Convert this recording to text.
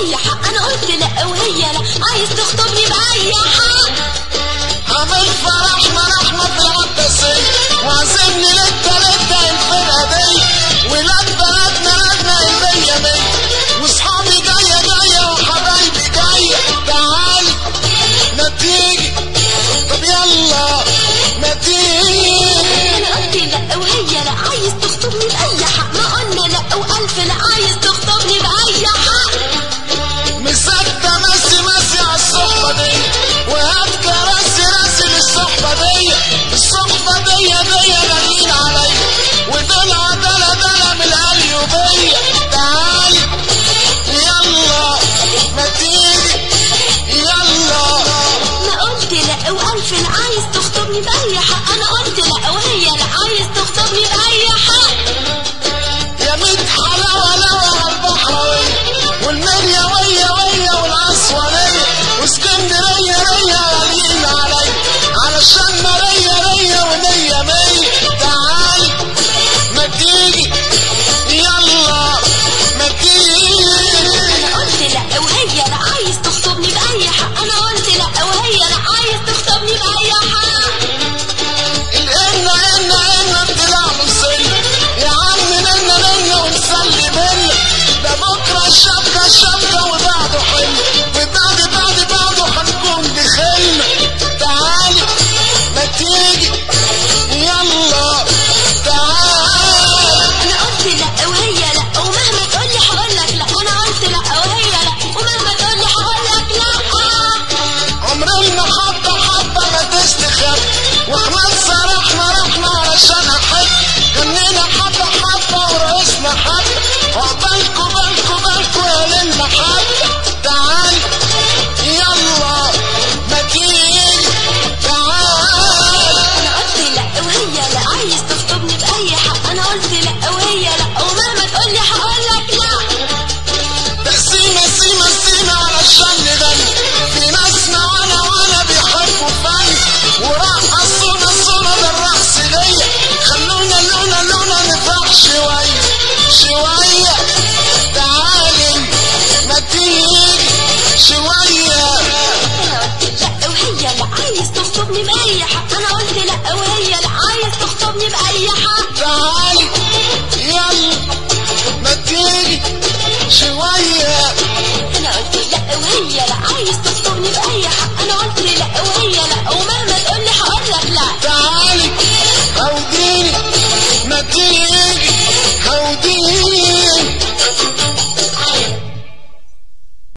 بأي حق أنا قلت لا وهي لا عايز تخطبني بأي حق عامل فرحنا رحمة في العباسية وعزمني للتلاتة الفرقة دي ولاد بلدنا لدنا المية مية واصحابي جاية جاية وحبايبي جاية تعالي ما تيجي طب يلا ما تيجي أنا قلت لا وهي لا عايز تخطبني بأي حق ما قلنا لا وألف لا عايز تخطبني بأي حق مسكتة ماشي ماشي على الصحبة دي وهات كراسي راسي للصحبة دي الصحبة دي دي غاليين عليا ودلع دلع دلع من القليوبية تعالي يلا ما تيجي يلا ما قلت لا وألف لا عايز تخطبني بأي حق أنا قلت لا وهي لا عايز تخطبني بأي حق يا ميت حلاوة لوى على البحراوية والمنيا ويا ويا والعصوانية واسكندرية ريا غاليين عليا علشان ماريا ريا ونية مية تعالي ما تيجي يلا ما تيجي أنا قلت لا وهي لا عايز تخطبني بأي حق أنا قلت لا وهي لا عايز تخطبني بأي حق الإنا إنا إنا طلع من سن يا عم ننا ننا ونسلي منا ده بكرة الشبكة الشبكة وبعده حلم وبعد بعد بعده هنكون بخلنا تعالي ما تيجي يلا تعالي انا قلت لا وهي لا ومهما تقولي هقولك لا انا قلت لا وهي لا ومهما تقولي هقولك لا عمرنا حبة حبة ما تستخبى واحنا اتسرحنا رحنا علشان احب غنينا حبة حبة ورقصنا حبة عقبالكوا بالكوا بالكوا يا للمحبة تعالي